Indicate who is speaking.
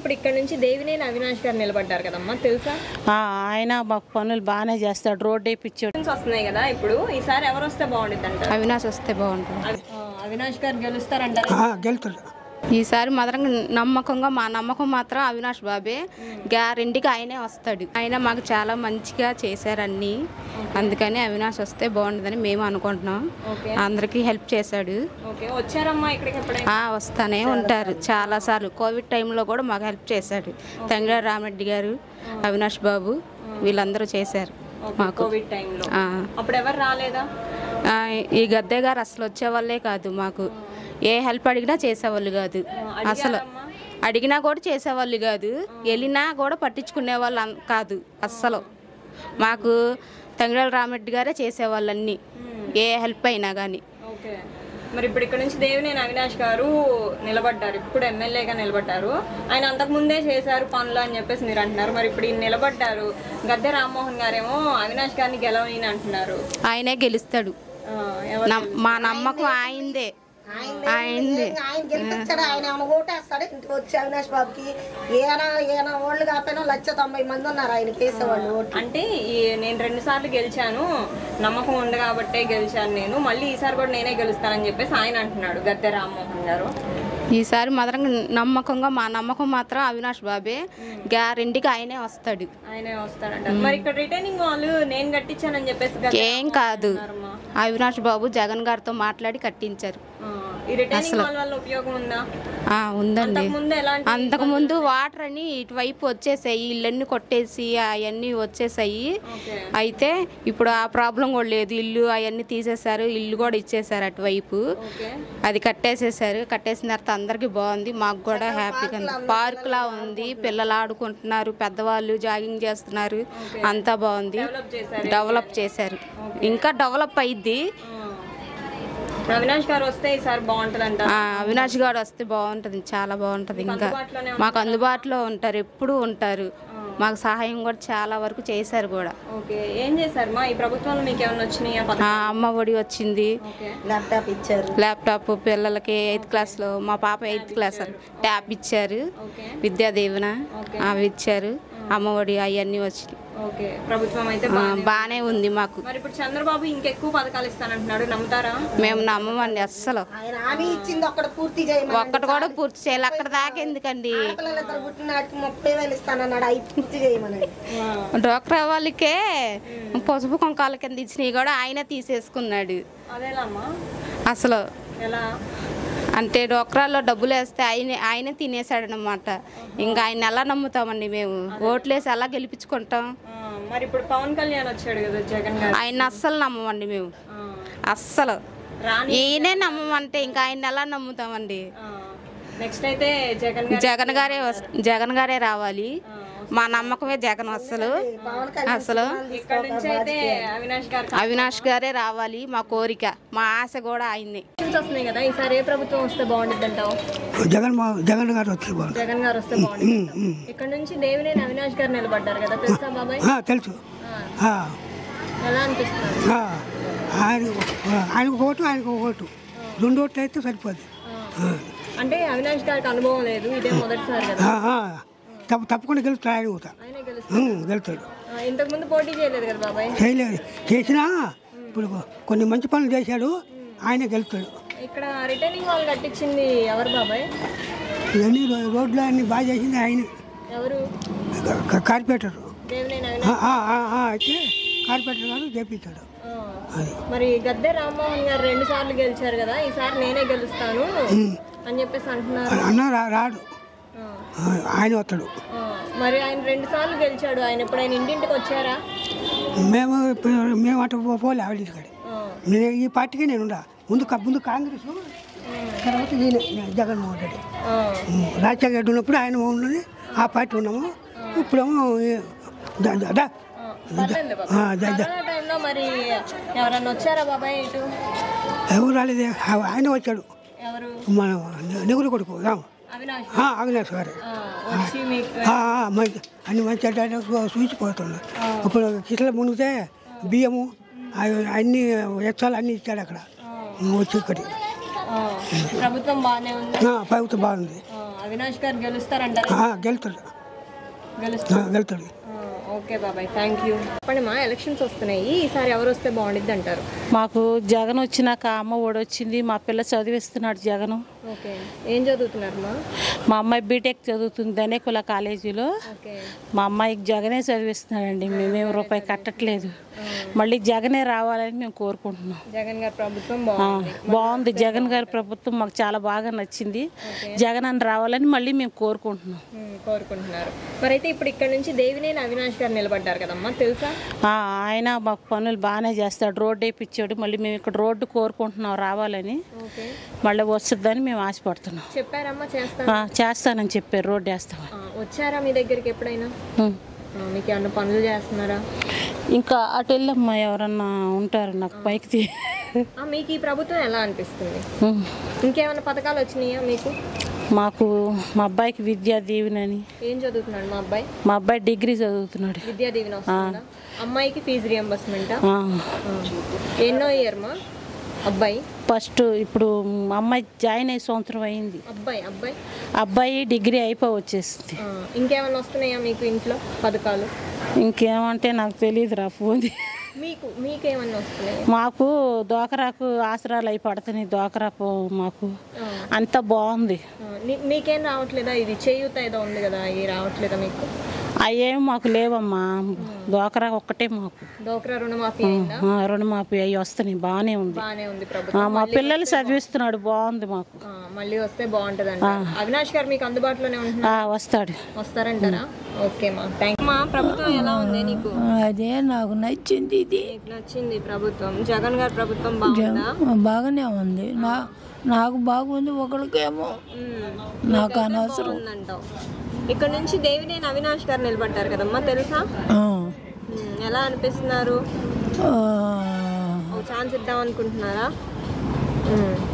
Speaker 1: ఇప్పుడు ఇక్కడ నుంచి దేవినేని అవినాష్ గారు నిలబడ్డారు కదమ్మా తెలుసా
Speaker 2: ఆ, ఆయన మాకు పనులు బాగానే చేస్తాడు రోడ్ వేయించాడు
Speaker 1: ఎలక్షన్స్ వస్తున్నాయి కదా ఇప్పుడు ఈసారి ఎవరు వస్తే బాగుంటుంది అంటారు
Speaker 3: అవినాష్ వస్తే బాగుంటుంది
Speaker 1: అవినాష్ గారు గెలుస్తారంటారు
Speaker 4: గెలుతాడు
Speaker 3: ఈసారి మాత్రం నమ్మకంగా మా నమ్మకం మాత్రం అవినాష్ బాబే గ్యారెంటీగా ఆయనే వస్తాడు ఆయన మాకు చాలా మంచిగా చేశారు అన్ని అందుకని అవినాష్ వస్తే బాగుంటుందని మేము అనుకుంటున్నాం
Speaker 1: ఓకే
Speaker 3: అందరికీ హెల్ప్ చేశాడు
Speaker 1: ఓకే వచ్చారమ్మా ఇక్కడికి ఎప్పుడైనా
Speaker 3: ఆ, వస్తానే ఉంటారు చాలా సార్లు కోవిడ్ టైంలో కూడా మాకు హెల్ప్ చేశాడు తంగళ రామరెడ్డి గారు అవినాష్ బాబు వీళ్ళందరూ చేశారు మాకు
Speaker 1: కోవిడ్ టైంలో
Speaker 3: ఆ.
Speaker 1: అప్పుడు ఎవరు రాలేదా
Speaker 3: ఆ, ఈ గద్దె గారు అసలు వచ్చేవాళ్ళే కాదు మాకు ఏ హెల్ప్ అడిగినా చేసేవాళ్ళు కాదు అసలు అడిగినా కూడా చేసేవాళ్ళు కాదు వెళ్ళినా కూడా పట్టించుకునే వాళ్ళు అన్- కాదు అస్సలు మాకు తంగిరాల రామరెడ్డి గారే చేసేవాళ్ళు అన్నీ ఏ హెల్ప్ అయినా కానీ
Speaker 1: ఓకే మరి ఇప్పుడు ఇక్కడ నుంచి దేవినేని అవినాష్ గారు నిలబడ్డారు ఇప్పుడు ఎమ్మెల్యేగా నిలబడ్డారు ఆయన అంతకు ముందే చేశారు పనులు అని చెప్పేసి మీరు అంటున్నారు మరి ఇప్పుడు ఈయన నిలబడ్డారు గద్దె రామ్మోహన్ గారేమో అవినాష్ గారిని గెలవని అంటున్నారు
Speaker 3: ఆయనే గెలుస్తాడు
Speaker 1: ఆ, ఎవరు
Speaker 3: నమ్- మా నమ్మకం ఆయనదే ఆయనదే
Speaker 5: ఆయన గెలిపించాడు ఆయన ఏమైనా ఓటేస్తాడు ఇంటికి వచ్చి అవినాష్ బాబుకి ఏనా ఏనా ఓళ్ళు కాకపోయినా లక్ష తొంభై మంది ఉన్నారు ఆయనకి వేసేవాళ్ళు ఓట్లు
Speaker 1: అంటే ఈ నేను రెండు సార్లు గెలిచాను నమ్మకం ఉంది కాబట్టే గెలిచాను నేను మళ్ళీ ఈసారి కూడా నేనే గెలుస్తానని చెప్పేసి ఆయన అంటున్నాడు గద్దె రామ్మోహన్ గారు
Speaker 3: ఈసారి మాత్రం నమ్మకంగా మా నమ్మకం మాత్రం అవినాష్ బాబే గ్యారెంటీగా ఆయనే వస్తాడు
Speaker 1: ఆయనే వస్తాడంట మరి ఇక్కడ రిటర్నింగ్ వాళ్ళు నేను కట్టించానని చెప్పేసి గద్దె
Speaker 3: ఏం కాదు
Speaker 1: అన్నారమ్మా.
Speaker 3: అవినాష్ బాబు జగన్ గారితో మాట్లాడి కట్టించారు
Speaker 1: ఆ, ఈ రిటర్నింగ్ వాళ్ళ వల్ల ఉపయోగం ఉందా
Speaker 3: ఆ, ఉందండి
Speaker 1: ముందు ఎలాంటి
Speaker 3: అంతకుముందు వాటర్ అని ఇటువైపు వచ్చేసాయి ఇళ్ళన్నీ కొట్టేసి అవన్నీ వచ్చేసాయి
Speaker 1: ఓకే
Speaker 3: అయితే ఇప్పుడు ఆ ప్రాబ్లం కూడా లేదు ఇల్లు అవన్నీ తీసేశారు ఇల్లు కూడా ఇచ్చేసారు అటువైపు
Speaker 1: ఓకే
Speaker 3: అది కట్టేసేసారు కట్టేసిన తర్వాత అందరికి బాగుంది మాకు కూడా హ్యాపీగా ఉంది పార్క్ లా ఉంది పిల్లలు ఆడుకుంటున్నారు పెద్దవాళ్ళు జాగింగ్ చేస్తున్నారు అంతా బాగుంది
Speaker 1: డెవలప్ చేశారు
Speaker 3: డెవలప్ చేశారు ఇంకా డెవలప్ అయింది
Speaker 1: ఇప్పుడు అవినాష్ గారు వస్తే ఈసారి బాగుంటుందంట
Speaker 3: ఆ, అవినాష్ గారు వస్తే బాగుంటుంది చాలా బాగుంటుంది ఇంకా
Speaker 1: అందుబాటులోనే
Speaker 3: మాకు అందుబాటులో ఉంటారు ఎప్పుడూ ఉంటారు మాకు సహాయం కూడా చాలా వరకు చేశారు కూడా
Speaker 1: ఓకే ఏం చేశారు మా ఈ ప్రభుత్వంలో మీకు ఏమైనా వచ్చినాయి
Speaker 3: ఆ, అమ్మ ఒడి వచ్చింది
Speaker 1: ఓకే
Speaker 5: ల్యాప్టాప్ ఇచ్చారు
Speaker 3: ల్యాప్టాప్ పిల్లలకి ఎయిత్ క్లాస్లో మా పాప ఎయిత్ క్లాస్ ట్యాబ్ ఇచ్చారు
Speaker 1: ఓకే
Speaker 3: విద్యా దీవెన అవి ఇచ్చారు అమ్మ ఒడి అవన్నీ వచ్చినాయి
Speaker 1: ఓకే ప్రభుత్వం అయితే
Speaker 3: ఆ,
Speaker 1: బాగానే-
Speaker 3: బాగానే ఉంది మాకు
Speaker 1: మరి ఇప్పుడు చంద్రబాబు ఇంకెక్కువ పథకాలు ఇస్తానంటున్నాడు నమ్ముతారా
Speaker 3: మేము నమ్మమండి అస్సలు
Speaker 5: ఆయన హామీ ఇచ్చింది ఒక్కడ పూర్తి చేయమని
Speaker 3: ఒక్కటి కూడా పూర్తి చేయాలి అక్కడ దాకా ఎందుకండి
Speaker 5: పిల్లలు ఇద్దరు పుట్టిన నాటికి ముప్పై వేలు ఇస్తానన్నాడు అవి పూర్తి చేయమని
Speaker 3: డ్వాక్రా వాళ్ళకే పసుపు కుంకాల కింద ఇచ్చినవి కూడా ఆయన తీసేసుకున్నాడు
Speaker 1: అదేలామ్మా
Speaker 3: అసలు
Speaker 1: ఎలా
Speaker 3: అంటే డోక్రాల్లో డబ్బులు వేస్తే ఆయన ఆయన తినేసాడు అనమాట ఇంకా ఆయన ఎలా నమ్ముతామండి మేము ఓట్లేసి ఎలా గెలిపించుకుంటాం
Speaker 1: ఆ, మరి ఇప్పుడు పవన్ కళ్యాణ్ వచ్చాడు కదా జగన్ గారు
Speaker 3: ఆయన అస్సలు నమ్మమండి మేము
Speaker 1: ఆ,
Speaker 3: అస్సలు
Speaker 1: రాని
Speaker 3: ఈయనే నమ్మమంటే ఇంకా ఆయన ఎలా నమ్ముతామండి
Speaker 1: నెక్స్ట్ అయితే జగన్ గారు
Speaker 3: జగన్ గారే వస్- జగన్ గారే రావాలి మా నమ్మకమే జగన్ అసలు అసలు
Speaker 1: ఇక్కడ నుంచి అయితే అవినాష్ గారు
Speaker 3: అవినాష్ గారే రావాలి మా కోరిక మా ఆశ కూడా ఆయన్ని
Speaker 1: ఎలక్షన్స్ వస్తున్నాయి కదా ఈసారి ఏ ప్రభుత్వం వస్తే బాగుంటుంది అంటావు
Speaker 4: జగన్ మో- జగన్ గారు వచ్చి బాగుంది
Speaker 1: జగన్ గారు వస్తే బాగుంటుంది అంటావు. ఇక్కడ నుంచి దేవినేని అవినాష్ గారు నిలబడ్డారు కదా తెలుసా బాబాయ్
Speaker 4: ఆ, తెలుసు
Speaker 1: ఆ,
Speaker 4: ఆ,
Speaker 1: ఎలా అనిపిస్తుంది
Speaker 4: ఆ, ఆయన ఆయనకు ఒక ఓటు ఆయనకు ఒక ఓటు రెండు ఓట్లు అయితే సరిపోదు ఆ,
Speaker 1: అంటే అవినాష్ గారికి అనుభవం లేదు ఇదే మొదటిసారి కదా
Speaker 4: ఆ, ఆ, తప్ప తప్పకుండా గెలుస్తాడు ఆయన కూడా
Speaker 1: ఆయనే గెలుస్తారు
Speaker 4: ఉమ్, గెలుస్తాడు
Speaker 1: ఆ, ఇంతకు ముందు పోటీ చేయలేదు కదా బాబాయ్
Speaker 4: చేయలేదు చేసినా ఇప్పుడు కొన్ని మంచి పనులు చేశాడు ఆయనే గెలుస్తాడు
Speaker 1: ఇక్కడ రిటర్నింగ్ వాళ్ళు కట్టించింది ఎవరు బాబాయ్
Speaker 4: ఇవన్నీ రో- రోడ్లు అన్ని బాగా చేసింది ఆయన
Speaker 1: ఎవరు
Speaker 4: కార్పొరేటర్
Speaker 1: దేవినేని అవినాష్
Speaker 4: అయితే కార్పొరేటర్ గారు చేపించాడు
Speaker 1: ఆ.
Speaker 4: అది
Speaker 1: మరి గద్దె రామ్మోహన్ గారు రెండు సార్లు గెలిచారు కదా ఈసారి నేనే గెలుస్తాను అని చెప్పేసి అంటున్నారు
Speaker 4: అన్న రా- రాడు
Speaker 1: ఆ.
Speaker 4: ఆ, ఆయన వస్తాడు
Speaker 1: ఆ. మరి ఆయన రెండు సార్లు గెలిచాడు ఆయన ఇప్పుడు ఆయన ఇంటింటికి వచ్చారా
Speaker 4: మేము ఇప్పుడు మేము అటు పో- పోలే ఆవిడ ఇంటికాడ
Speaker 1: ఆ.
Speaker 4: నేను ఈ పార్టీకే నేను ఉండా ముందు క- ముందు కాంగ్రెస్ తర్వాత ఈయన నేను జగన్మోహన్ రెడ్డి
Speaker 1: ఆ.
Speaker 4: ఉమ్, రాజశేఖర రెడ్డి ఉన్నప్పుడు ఆయన ఉన్నది ఆ పార్టీ ఉన్నాము ఇప్పుడేమో ఈ- ద- ద- ద-
Speaker 1: పర్లేదు బాబా.
Speaker 4: ఆ, ద- ద-
Speaker 1: కరోనా టైంలో మరి ఎవరన్నా వచ్చారా బాబాయ్ ఇటు
Speaker 4: ఎవరు రాలేదే ఆ- ఆయన వచ్చాడు
Speaker 1: ఎవరు
Speaker 4: మన నిగురు కొడుకు రామ్.
Speaker 1: అవినాష్
Speaker 4: ఆ, అవినాష్ గారు
Speaker 1: ఆ, వచ్చి మీకు
Speaker 4: ఆ, ఆ, మంచి అన్ని మంచి అంటే చూసిపోతున్నాడు ఇప్పుడు కిట్ల మునిగితే బియ్యము అవి అన్ని ఎచ్చాలు అన్ని ఇచ్చాడు అక్కడ వచ్చి ఇక్కడి
Speaker 1: ఆ, ప్రభుత్వం బాగానే ఉంది
Speaker 4: ఆ, ప్రభుత్వం బాగుంది
Speaker 1: ఆ, అవినాష్ గారు గెలుస్తారంటారా
Speaker 4: ఆ, గెలుతాడు
Speaker 1: గెలుస్తారు
Speaker 4: ఆ, గెలుతాడు
Speaker 1: ఆ, ఓకే బాబాయ్ థ్యాంక్ యూ చెప్పండి మా ఎలక్షన్స్ వస్తున్నాయి ఈసారి ఎవరు వస్తే బాగుండిద్ది అంటారు
Speaker 2: మాకు జగన్ వచ్చినాక అమ్మ ఒడి వచ్చింది మా పిల్ల చదివిస్తున్నాడు జగన్
Speaker 1: ఓకే ఏం చదువుతున్నారు మా
Speaker 2: మా అమ్మాయి బీటెక్ చదువుతుంది ధనేకుల కాలేజీలో
Speaker 1: ఓకే
Speaker 2: మా అమ్మాయికి జగనే చదివిస్తున్నాడండి మేమేం రూపాయి కట్టట్లేదు మళ్ళీ జగనే రావాలని మేము కోరుకుంటున్నాం
Speaker 1: జగన్ గారి ప్రభుత్వం
Speaker 2: ఆ,
Speaker 1: బాగుంది
Speaker 2: బాగుంది జగన్ గారి ప్రభుత్వం మాకు చాలా బాగా నచ్చింది జగన్ అని రావాలని మళ్ళీ మేము కోరుకుంటున్నాం
Speaker 1: ఉమ్, కోరుకుంటున్నారు మరైతే ఇప్పుడు ఇక్కడ నుంచి దేవినేని అవినాష్ గారు నిలబడ్డారు కదమ్మా తెలుసా
Speaker 2: ఆ, ఆయన మాకు పనులు బాగానే చేస్తాడు రోడ్డు వేయించాడు మళ్ళీ మేము ఇక్కడ రోడ్డు కోరుకుంటున్నాం రావాలని
Speaker 1: ఓకే
Speaker 2: మళ్ళీ వస్తుందని మేము ఆశపడుతున్నాం
Speaker 1: చెప్పారమ్మా చేస్తా
Speaker 2: ఆ, చేస్తానని చెప్పారు రోడ్డు వేస్తామని
Speaker 1: ఆ, వచ్చారా మీ దగ్గరికి ఎప్పుడైనా
Speaker 2: ఉం.
Speaker 1: ఆ, మీకు ఏమన్నా పనులు చేస్తున్నారా
Speaker 2: ఇంకా అటు వెళ్ళమ్మా ఎవరన్నా ఉంటారు నాకు పైకి తీ
Speaker 1: ఆ, మీకు ఈ ప్రభుత్వం ఎలా అనిపిస్తుంది
Speaker 2: ఉం.
Speaker 1: ఇంకేమైనా పథకాలు వచ్చినాయా మీకు
Speaker 2: మాకు మా అబ్బాయికి విద్యా దీవెనని
Speaker 1: ఏం చదువుతున్నాడు మా అబ్బాయి
Speaker 2: మా అబ్బాయి డిగ్రీ చదువుతున్నాడు
Speaker 1: విద్యా దీవెన వస్తుందా అమ్మాయికి ఫీజు రియంబర్స్మెంటా
Speaker 2: ఆ.
Speaker 1: ఎన్నో ఇయర్ మా అబ్బాయి
Speaker 2: ఫస్ట్ ఇప్పుడు మా అమ్మాయి జాయిన్ అయ్యే సంవత్సరం అయింది
Speaker 1: అబ్బాయి అబ్బాయి
Speaker 2: అబ్బాయి డిగ్రీ అయిపోయి వచ్చేసింది
Speaker 1: ఆ, ఇంకేమైనా వస్తున్నాయా మీకు ఇంట్లో పథకాలు
Speaker 2: ఇంకేమంటే నాకు తెలియదురా ఫోన్
Speaker 1: మీకు మీకేమన్నా వస్తున్నాయా
Speaker 2: మాకు దోకరాకు ఆసరాలు అయి పడుతున్నాయి దోకరా పో- మాకు
Speaker 1: ఆ.
Speaker 2: అంతా బాగుంది
Speaker 1: ఆ, నీ- మీకేం రావట్లేదా ఇది చేయూత ఏదో ఉంది కదా ఇది రావట్లేదా మీకు
Speaker 2: అయ్యేం మాకు లేవమ్మా దోకరా ఒక్కటే మాకు
Speaker 1: డోక్రా రుణమాఫీ అయిందా
Speaker 2: ఆ, రుణమాఫీ అవి వస్తున్నాయి బాగానే ఉంది
Speaker 1: బాగానే ఉంది
Speaker 2: ఆ,
Speaker 1: ప్రభుత్వం
Speaker 2: మా పిల్లలు చదివిస్తున్నాడు బాగుంది మాకు
Speaker 1: ఆ, మళ్ళీ వస్తే బాగుంటదంట అవినాష్ గారు మీకు అందుబాటులోనే ఉంటున్నారు
Speaker 2: ఆ, వస్తాడు
Speaker 1: వస్తారంటారా ఓకే మా థ్యాంక్ మా ప్రభుత్వం ఎలా ఉంది నీకు
Speaker 6: అదే నాకు నచ్చింది ఇది
Speaker 1: నీకు నచ్చింది ప్రభుత్వం జగన్ గారి ప్రభుత్వం బాగుందా
Speaker 6: బాగానే ఉంది నా నాకు బాగుంది ఒకరికేమో
Speaker 1: ఉమ్.
Speaker 6: నాకు అనవసరం
Speaker 1: ఉందంటావు ఇక్కడ నుంచి దేవినేని అవినాష్ గారు నిలబడ్డారు కదమ్మా తెలుసా
Speaker 6: ఆ.
Speaker 1: ఉమ్, ఎలా అనిపిస్తున్నారు
Speaker 6: ఆ.
Speaker 1: ఒక ఛాన్స్ ఇద్దాం అనుకుంటున్నారా ఉమ్.